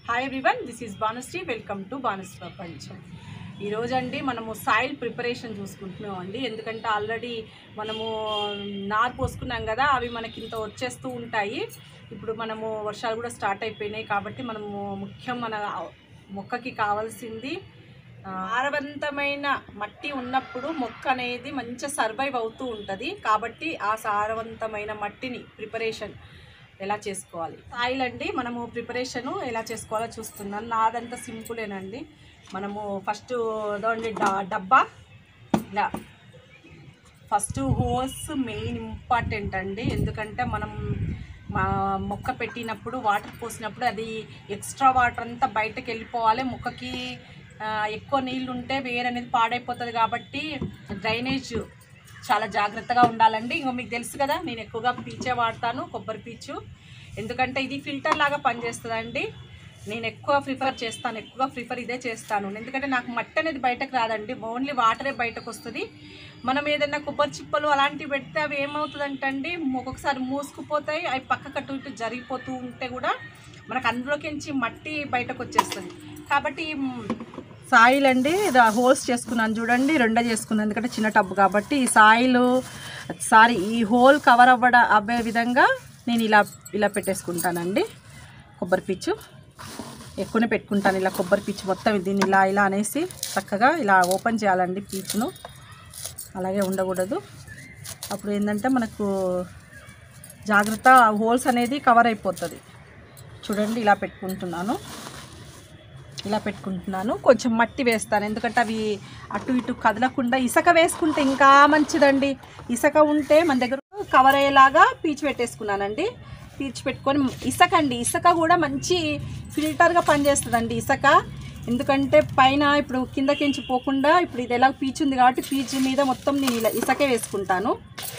hi everyone this is Banusri welcome to Banusri ప్రపంచం ఈరోజు అండి మనము సాయిల్ ప్రిపరేషన్ చూసుకుంటున్నాం అండి ఎందుకంటే ఆల్రెడీ మనము నారు పోసుకున్నాం కదా అవి మనకి ఇంత వచ్చేస్తూ ఉంటాయి ఇప్పుడు మనము వర్షాలు కూడా స్టార్ట్ అయిపోయినాయి కాబట్టి మనము ముఖ్యం మన మొక్కకి కావాల్సింది ఆ, సారవంతమైన మట్టి ఉన్నప్పుడు మొక్క అనేది మంచిగా సర్వైవ్ అవుతూ ఉంటుంది కాబట్టి ఆ సారవంతమైన మట్టిని ప్రిపరేషన్ ఎలా చేసుకోవాలి ఆయిల్ అండి మనము ప్రిపరేషన్ ఎలా చేసుకోవాలో చూస్తున్నాను నాదంతా సింపులేనండి మనము ఫస్ట్ అదండి డ- డబ్బా ఇలా ఫస్ట్ హోల్స్ మెయిన్ ఇంపార్టెంట్ అండి ఎందుకంటే మనం మా మొక్క పెట్టినప్పుడు వాటర్ పోసినప్పుడు అది ఎక్స్ట్రా వాటర్ అంతా బయటకు వెళ్ళిపోవాలి మొక్కకి ఆ, ఎక్కువ నీళ్ళు ఉంటే వేరు అనేది పాడైపోతుంది కాబట్టి డ్రైనేజ్ చాలా జాగ్రత్తగా ఉండాలండి ఇంకో మీకు తెలుసు కదా నేను ఎక్కువగా పీచే వాడతాను కొబ్బరి పీచు ఎందుకంటే ఇది ఫిల్టర్ లాగా పనిచేస్తుందండి నేను ఎక్కువ ప్రిఫర్ చేస్తాను ఎక్కువగా ప్రిఫర్ ఇదే చేస్తాను ఎందుకంటే నాకు మట్టి అనేది బయటకు రాదండి ఓన్లీ వాటరే బయటకు వస్తుంది మనం ఏదైనా కొబ్బరి చిప్పలు అలాంటివి పెడితే అవి ఏమవుతుందంటే అండి ఒక్కొక్కసారి మూసుకుపోతాయి అవి పక్కకు అటు ఇటు జరిగిపోతూ ఉంటే కూడా మనకు అందులోకించి మట్టి బయటకు వచ్చేస్తుంది కాబట్టి మ్, సాయిల్ అండి హోల్స్ చేసుకున్నాను చూడండి రెండే చేసుకున్నాను ఎందుకంటే చిన్న టబ్బు కాబట్టి ఈ సాయిల్ సారీ ఈ హోల్ కవర్ అవ్వడ అవ్వే విధంగా నేను ఇలా ఇలా పెట్టేసుకుంటానండి కొబ్బరి పిచ్చు ఎక్కువనే పెట్టుకుంటాను ఇలా కొబ్బరి పిచ్చు మొత్తం దీన్ని ఇలా ఇలా అనేసి చక్కగా ఇలా ఓపెన్ చేయాలండి పీచును అలాగే ఉండకూడదు అప్పుడు ఏంటంటే మనకు జాగ్రత్త హోల్స్ అనేది కవర్ అయిపోతుంది చూడండి ఇలా పెట్టుకుంటున్నాను ఇలా పెట్టుకుంటున్నాను కొంచెం మట్టి వేస్తాను ఎందుకంటే అవి అటు ఇటు కదలకుండా ఇసుక వేసుకుంటే ఇంకా మంచిదండి ఇసుక ఉంటే మన దగ్గర కవర్ అయ్యేలాగా పీచు పెట్టేసుకున్నానండి పీచు పెట్టుకొని ఇసుక అండి ఇసుక కూడా మంచి ఫిల్టర్గా పనిచేస్తుందండి ఇసుక ఎందుకంటే పైన ఇప్పుడు కిందకించి పోకుండా ఇప్పుడు ఇది ఎలా పీచు ఉంది కాబట్టి పీచు మీద మొత్తం నేను ఇలా ఇసుకే వేసుకుంటాను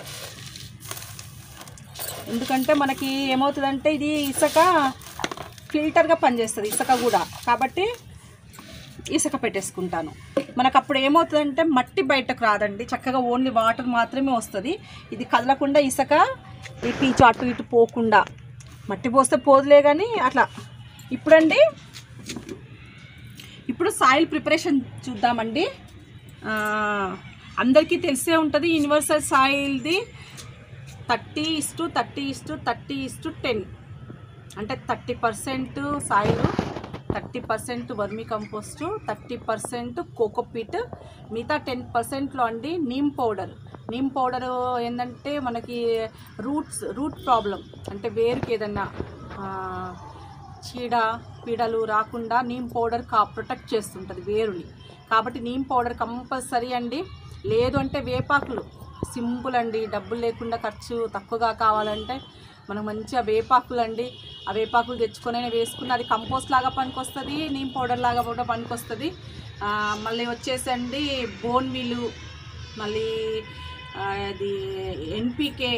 ఎందుకంటే మనకి ఏమవుతుందంటే ఇది ఇసుక ఫిల్టర్గా పనిచేస్తుంది ఇసుక కూడా కాబట్టి ఇసుక పెట్టేసుకుంటాను మనకు అప్పుడు ఏమవుతుందంటే మట్టి బయటకు రాదండి చక్కగా ఓన్లీ వాటర్ మాత్రమే వస్తుంది ఇది కదలకుండా ఇసుక ఈ పీచు అటు ఇటు పోకుండా మట్టి పోస్తే పోదులే కానీ అట్లా ఇప్పుడండి ఇప్పుడు సాయిల్ ప్రిపరేషన్ చూద్దామండి ఆ, అందరికీ తెలిసే ఉంటుంది యూనివర్సల్ సాయిల్ది thirty is to thirty is to thirty is to ten అంటే thirty percent soil thirty percent vermicompost thirty percent cocopeat మిగతా టెన్ పర్సెంట్లో అండి నీమ్ పౌడర్ నీమ్ పౌడర్ ఏంటంటే మనకి రూట్స్ రూట్ ప్రాబ్లం అంటే వేరుకి ఏదన్నా ఆ, చీడ పీడలు రాకుండా నీమ్ పౌడర్ కా ప్రొటెక్ట్ చేస్తుంటుంది వేరుని కాబట్టి నీమ్ పౌడర్ కంపల్సరీ అండి లేదు అంటే వేపాకులు సింపుల్ అండి డబ్బులు లేకుండా ఖర్చు తక్కువగా కావాలంటే మనకు మంచిగా వేపాకులు అండి ఆ వేపాకులు తెచ్చుకొని వేసుకున్న అది కంపోస్ట్ లాగా పనికొస్తుంది నీమ్ పౌడర్ లాగా కూడా పనికొస్తుంది ఆ, మళ్ళీ వచ్చేసండి బోన్ మీలు మళ్ళీ ఆ, అది ఎన్పికే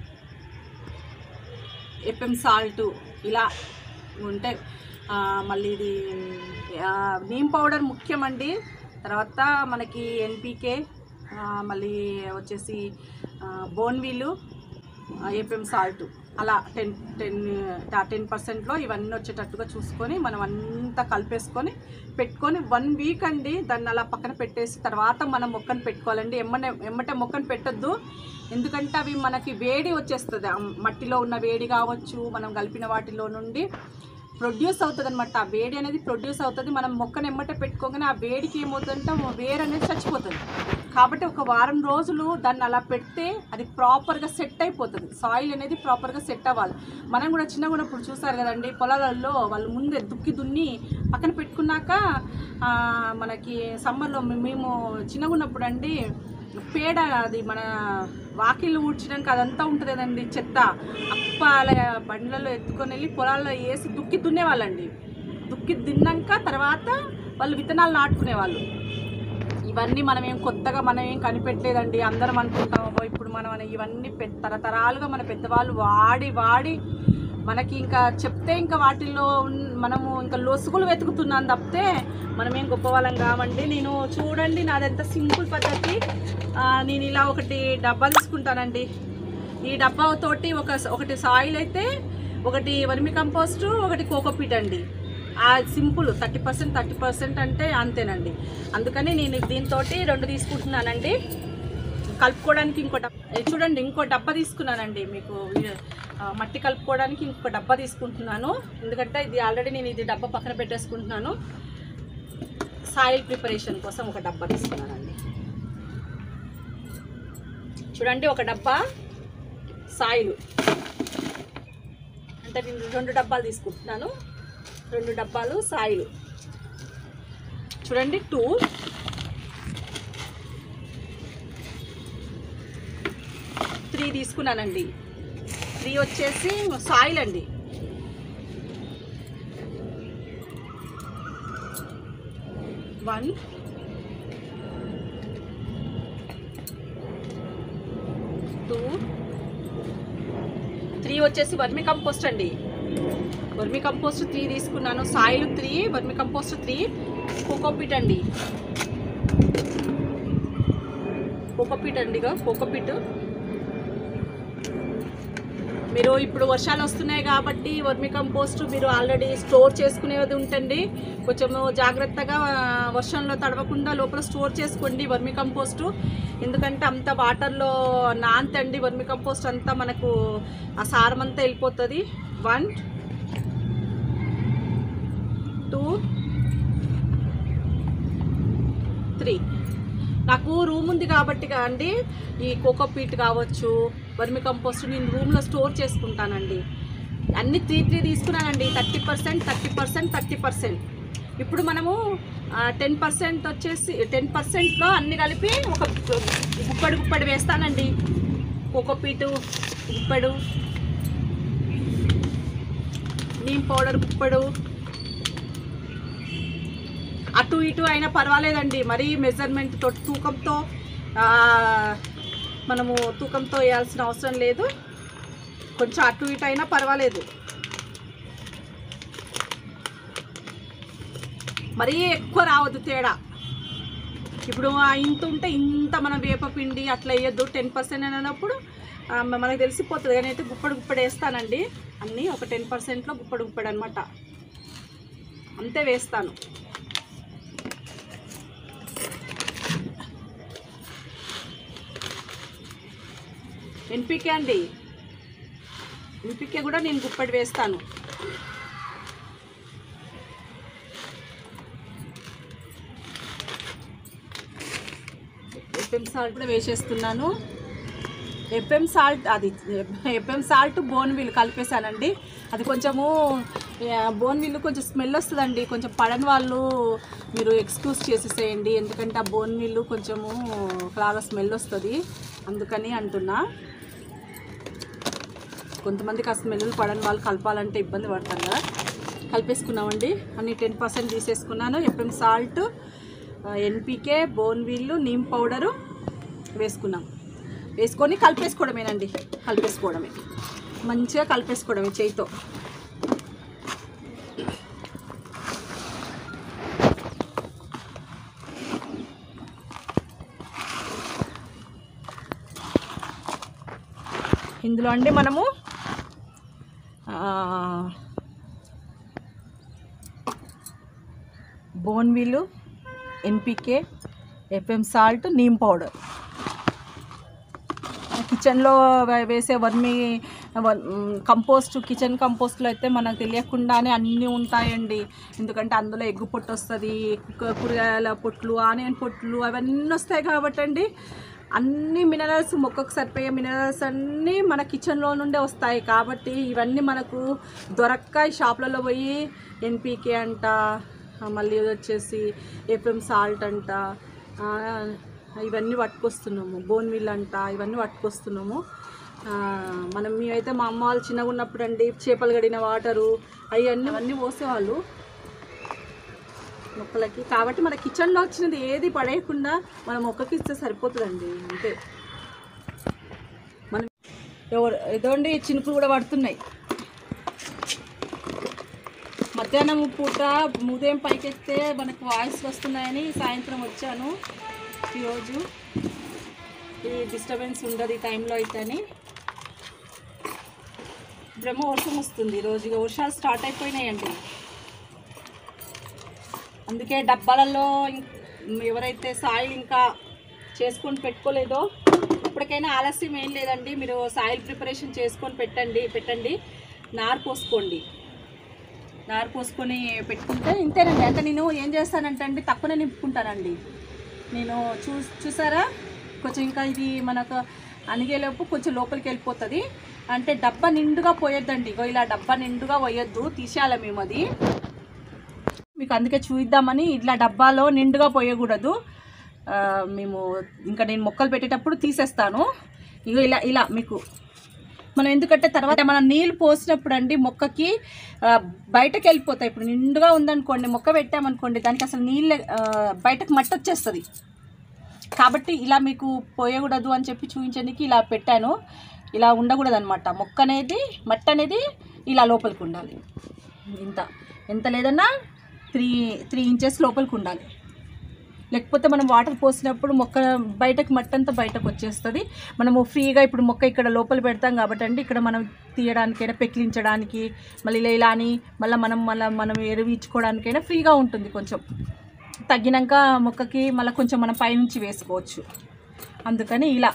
ఎఫ్ఎం సాల్ట్ ఇలా ఉంటాయి ఆ, మళ్ళీ ఇది ఆ, నీమ్ పౌడర్ ముఖ్యమండి తర్వాత మనకి ఎన్పికే మళ్ళీ వచ్చేసి బోన్వీలు ఏపీఎం సాల్ట్ అలా టెన్ టెన్ టెన్ పర్సెంట్లో ఇవన్నీ వచ్చేటట్టుగా చూసుకొని మనం అంతా కలిపేసుకొని పెట్టుకొని వన్ వీక్ అండి దాన్ని అలా పక్కన పెట్టేసి తర్వాత మనం మొక్కను పెట్టుకోవాలండి ఎమ్మనే ఎమ్మటే మొక్కను పెట్టొద్దు ఎందుకంటే అవి మనకి వేడి వచ్చేస్తుంది ఆ మట్టిలో ఉన్న వేడి కావచ్చు మనం కలిపిన వాటిలో నుండి ప్రొడ్యూస్ అవుతుంది అనమాట ఆ వేడి అనేది ప్రొడ్యూస్ అవుతుంది మనం మొక్కను ఎమ్మటే పెట్టుకోగానే ఆ వేడికి ఏమవుతుందంటే వేరు అనేది చచ్చిపోతుంది కాబట్టి ఒక వారం రోజులు దాన్ని అలా పెడితే అది ప్రాపర్గా సెట్ అయిపోతుంది సాయిల్ అనేది ప్రాపర్గా సెట్ అవ్వాలి మనం కూడా చిన్నగా ఉన్నప్పుడు చూసారు కదండి పొలాలలో వాళ్ళు ముందే దుక్కి దున్ని పక్కన పెట్టుకున్నాక ఆ, మనకి సమ్మర్లో మేము చిన్నగా ఉన్నప్పుడు అండి పేడ అది మన వాకిళ్ళు ఊడ్చడానికి అదంతా ఉంటుంది కదండి చెత్త అప్ప అలా బండ్లలో ఎత్తుకొని వెళ్ళి పొలాల్లో వేసి దుక్కి దున్నేవాళ్ళండి దుక్కి దున్నాక తర్వాత వాళ్ళు విత్తనాలు నాటుకునేవాళ్ళు ఇవన్నీ మనం ఏం కొత్తగా మనం ఏం కనిపెట్టలేదండి అందరం అనుకుంటాం "అబ్బో, ఇప్పుడు మనం అని ఇవన్నీ పెద్ద తరతరాలుగా మన పెద్దవాళ్ళు వాడి వాడి మనకి ఇంకా చెప్తే ఇంకా వాటిల్లో ఉన్- మనము ఇంకా లొసుగులు వెతుకుతున్నాను తప్పితే మనం ఏం గొప్ప వాళ్ళం కావండి నేను చూడండి నాదంతా సింపుల్ పద్ధతి ఆ, నేను ఇలా ఒకటి డబ్బా తీసుకుంటానండి ఈ డబ్బా తోటి ఒక ఒకటి సాయిల్ అయితే ఒకటి వర్మి కంపోస్టు ఒకటి కోకోపీట్ అండి ఆ simple thirty percent thirty percent అంటే అంతేనండి అందుకని నేను దీంతో రెండు తీసుకుంటున్నానండి కలుపుకోవడానికి ఇంకో డబ్బా ఇది చూడండి ఇంకో డబ్బా తీసుకున్నానండి మీకు ఆ, మట్టి కలుపుకోవడానికి ఇంకో డబ్బా తీసుకుంటున్నాను ఎందుకంటే ఇది ఆల్రెడీ నేను ఇది డబ్బా పక్కన పెట్టేసుకుంటున్నాను సాయిల్ ప్రిపరేషన్ కోసం ఒక డబ్బా తీసుకున్నానండి చూడండి ఒక డబ్బా సాయిలు అంటే నేను రెండు డబ్బాలు తీసుకుంటున్నాను రెండు డబ్బాలు సాయిలు చూడండి టూ త్రీ తీసుకున్నానండి త్రీ వచ్చేసి సాయిల్ అండి వన్ టూ త్రీ వచ్చేసి వర్మి కంపోస్ట్ అండి వర్మి కంపోస్ట్ త్రీ తీసుకున్నాను soil three vermicompost three cocopeat అండి కోకోపీట్ అండి ఇగో కోకోపీట్ మీరు ఇప్పుడు వర్షాలు వస్తున్నాయి కాబట్టి వర్మి కంపోస్ట్ మీరు ఆల్రెడీ స్టోర్ చేసుకునేది ఉంటుంది కొంచెము జాగ్రత్తగా ఆ, వర్షంలో తడవకుండా లోపల స్టోర్ చేసుకోండి వర్మి కంపోస్ట్ ఎందుకంటే అంత వాటర్లో నాంతండి వర్మి కంపోస్ట్ అంతా మనకు ఆ సారం అంతా వెళ్ళిపోతుంది వన్ టూ త్రీ నాకు రూమ్ ఉంది కాబట్టి అండి ఈ కోకోపీట్ కావచ్చు వర్మి కంపోస్ట్ నేను రూమ్లో స్టోర్ చేసుకుంటానండి అన్ని త్రీ త్రీ తీసుకున్నానండి thirty percent thirty percent thirty percent ఇప్పుడు మనము టెన్ పర్సెంట్ వచ్చేసి టెన్ పర్సెంట్లో అన్ని కలిపి ఒక గుప్పడి గుప్పడి వేస్తానండి కోకోపీటు గుప్పడు నీమ్ పౌడర్ గుప్పడు అటు ఇటు అయినా పర్వాలేదండి మరీ మెజర్మెంట్ తో తూకంతో ఆ, మనము తూకంతో వేయాల్సిన అవసరం లేదు కొంచెం అటు ఇటు అయినా పర్వాలేదు మరీ ఎక్కువ రావద్దు తేడా ఇప్పుడు ఆ ఇంత ఉంటే ఇంత మనం వేపపిండి అట్లా వేయద్దు టెన్ పర్సెంట్ అని అన్నప్పుడు ఆ, మనకు తెలిసిపోతుంది కానీ అయితే గుప్పడు గుప్పడు వేస్తానండి అన్నీ ఒక టెన్ పర్సెంట్లో గుప్పడు గుప్పడు అనమాట అంతే వేస్తాను ఎన్పికే అండి ఎన్పికే కూడా నేను గుప్పటి వేస్తాను ఎఫ్ఎం సాల్ట్ కూడా వేసేస్తున్నాను ఎఫ్ఎం సాల్ట్ అది ఎఫ్ఎం సాల్ట్ బోన్ విల్ కలిపేశానండి అది కొంచెము బోన్ విల్ కొంచెం స్మెల్ వస్తుందండి కొంచెం పడని వాళ్ళు మీరు ఎక్స్క్యూజ్ చేసేసేయండి ఎందుకంటే ఆ బోన్ విల్లు కొంచెము చాలా స్మెల్ వస్తుంది అందుకని అంటున్నా కొంతమందికి ఆ స్మెల్ పడని వాళ్ళు కలపాలంటే ఇబ్బంది పడతారు కదా కలిపేసుకున్నామండి అన్ని టెన్ పర్సెంట్ తీసేసుకున్నాను ఎఫ్ఎం సాల్ట్ ఎన్పికే బోన్ వీళ్ళు నీమ్ పౌడరు వేసుకున్నాం వేసుకొని కలిపేసుకోవడమేనండి కలిపేసుకోవడమే మంచిగా కలిపేసుకోవడమే చేయితో ఇందులో అండి మనము బోన్వీలు NPK FM salt neem powder కిచెన్లో వే- వేసే వర్మి వర్- మ్, కంపోస్ట్ కిచెన్ కంపోస్ట్లో అయితే మనకు తెలియకుండానే అన్నీ ఉంటాయండి ఎందుకంటే అందులో ఎగ్గు పొట్టు వస్తుంది కు- కూరగాయల పొట్లు ఆనియన్ పొట్లు అవన్నీ వస్తాయి కాబట్టి అండి అన్ని మినరల్స్ మొక్కకు సరిపోయే మినరల్స్ అన్నీ మన కిచెన్లో నుండే వస్తాయి కాబట్టి ఇవన్నీ మనకు దొరక్క ఈ షాప్లలో పోయి ఎన్పికే అంట ఆ, మళ్ళీ వచ్చేసి ఎఫ్ఎం సాల్ట్ అంట ఆ, ఇవన్నీ పట్టుకొస్తున్నాము బోన్ మిల్ అంట ఇవన్నీ పట్టుకొస్తున్నాము ఆ, మనం మేమైతే మా అమ్మ వాళ్ళు చిన్నగా ఉన్నప్పుడు అండి చేపలు గడిన వాటరు అవన్నీ అవన్నీ పోసేవాళ్ళు మొక్కలకి కాబట్టి మన కిచెన్లో వచ్చినది ఏది పడేయకుండా మన మొక్కకి ఇస్తే సరిపోతుందండి అంతే మనం ఎవరు ఏదోండి చినుకులు కూడా పడుతున్నాయి మధ్యాహ్నం పూట ఉదయం పైకెత్తే మనకు వాయిస్ వస్తున్నాయని సాయంత్రం వచ్చాను ఈరోజు ఈ డిస్టర్బెన్స్ ఉండదు ఈ టైంలో అయితే అని బ్రహ్మ వర్షం వస్తుంది ఈరోజు ఇక వర్షాలు స్టార్ట్ అయిపోయినాయండి అందుకే డబ్బాలలో ఇం- ఎవరైతే సాయిల్ ఇంకా చేసుకొని పెట్టుకోలేదో ఇప్పటికైనా ఆలస్యం ఏం లేదండి మీరు సాయిల్ ప్రిపరేషన్ చేసుకొని పెట్టండి పెట్టండి నారు పోసుకోండి నారు పోసుకొని పెట్టుకుంటే ఇంతేనండి అంటే నేను ఏం చేస్తానంటే అండి తక్కువనే నింపుకుంటానండి నేను చూ చూసారా కొంచెం ఇంకా ఇది మనకు అనిగేలోపు కొంచెం లోపలికి వెళ్ళిపోతుంది అంటే డబ్బా నిండుగా పోయొద్దండి ఇగో ఇలా డబ్బా నిండుగా పోయొద్దు తీసేయాలి మేము అది మీకు అందుకే చూద్దామని ఇట్లా డబ్బాలో నిండుగా పోయకూడదు ఆ, మేము ఇంకా నేను మొక్కలు పెట్టేటప్పుడు తీసేస్తాను ఇగో ఇలా ఇలా మీకు మనం ఎందుకంటే తర్వాత మనం నీళ్ళు పోసినప్పుడు అండి మొక్కకి ఆ, బయటకు వెళ్ళిపోతాయి ఇప్పుడు నిండుగా ఉందనుకోండి మొక్క పెట్టామనుకోండి దానికి అసలు నీళ్ళు ఆ, బయటకు మట్టి వచ్చేస్తుంది కాబట్టి ఇలా మీకు పోయకూడదు అని చెప్పి చూపించడానికి ఇలా పెట్టాను ఇలా ఉండకూడదు అనమాట మొక్క అనేది మట్టి అనేది ఇలా లోపలికి ఉండాలి ఇంత ఎంత లేదన్నా త్రీ త్రీ ఇంచెస్ లోపలికి ఉండాలి లేకపోతే మనం వాటర్ పోసినప్పుడు మొక్క బయటకు మట్టి అంతా బయటకు వచ్చేస్తుంది మనము ఫ్రీగా ఇప్పుడు మొక్క ఇక్కడ లోపల పెడతాం కాబట్టి అండి ఇక్కడ మనం తీయడానికైనా పెకిలించడానికి మళ్ళీ ఇలా ఇలా అని మళ్ళీ మనం మళ్ళీ మనం ఎరువు ఇచ్చుకోవడానికైనా ఫ్రీగా ఉంటుంది కొంచెం తగ్గినాక మొక్కకి మళ్ళీ కొంచెం మనం పైనుంచి వేసుకోవచ్చు అందుకని ఇలా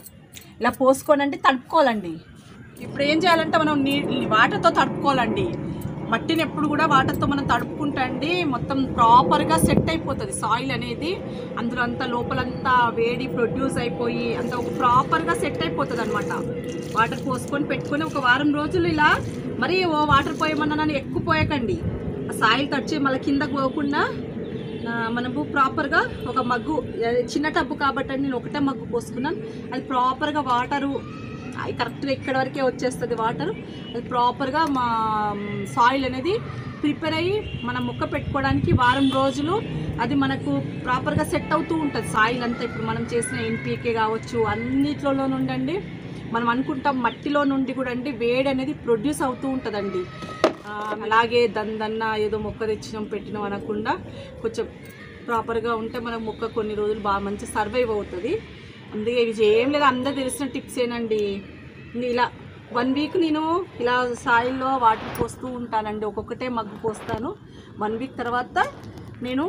ఇలా పోసుకోనండి తడుపుకోవాలండి ఇప్పుడు ఏం చేయాలంటే మనం నీ వాటర్తో తడుపుకోవాలండి మట్టిని ఎప్పుడు కూడా వాటర్తో మనం తడుపుకుంటా అండి మొత్తం ప్రాపర్గా సెట్ అయిపోతుంది సాయిల్ అనేది అందులో అంతా లోపలంతా వేడి ప్రొడ్యూస్ అయిపోయి అంత ఒక ప్రాపర్గా సెట్ అయిపోతుంది అనమాట వాటర్ పోసుకొని పెట్టుకొని ఒక వారం రోజులు ఇలా మరీ ఓ వాటర్ పోయమన్నా ఎక్కువ పోయకండి ఆ సాయిల్ తడిచి మళ్ళీ కిందకు పోకుండా ఆ, మనము ప్రాపర్గా ఒక మగ్గు అది చిన్న టబ్బు కాబట్టి అండి నేను ఒకటే మగ్గు పోసుకున్నాను అది ప్రాపర్గా వాటరు అది కరెక్ట్గా ఇక్కడ వరకే వచ్చేస్తుంది వాటర్ అది ప్రాపర్గా మా సాయిల్ అనేది ప్రిపేర్ అయ్యి మనం మొక్క పెట్టుకోవడానికి వారం రోజులు అది మనకు ప్రాపర్గా సెట్ అవుతూ ఉంటుంది సాయిల్ అంతా ఇప్పుడు మనం చేసిన ఎన్పికే కావచ్చు అన్నిట్లలో నుండండి మనం అనుకుంటాం మట్టిలో నుండి కూడా అండి వేడి అనేది ప్రొడ్యూస్ అవుతూ ఉంటుందండి ఆ, అలాగే దందన్న ఏదో మొక్క తెచ్చినాం పెట్టినాం అనకుండా కొంచెం ప్రాపర్గా ఉంటే మన మొక్క కొన్ని రోజులు బాగా మంచి సర్వైవ్ అవుతుంది అందుకే ఇవి ఏం లేదు అందరు తెలిసిన టిప్స్ ఏనండి ఇంక ఇలా వన్ వీక్ నేను ఇలా సాయిల్లో వాటర్ పోస్తూ ఉంటానండి ఒక్కొక్కటే మగ్గు పోస్తాను వన్ వీక్ తర్వాత నేను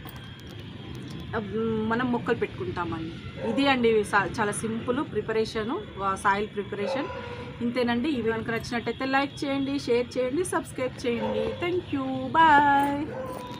అమ్, మనం మొక్కలు పెట్టుకుంటామండి ఇది అండి సా- చాలా సింపుల్ ప్రిపరేషను సాయిల్ ప్రిపరేషన్ ఇంతేనండి ఇవి కనుక నచ్చినట్టయితే లైక్ చేయండి షేర్ చేయండి సబ్స్క్రైబ్ చేయండి థ్యాంక్ యూ బాయ్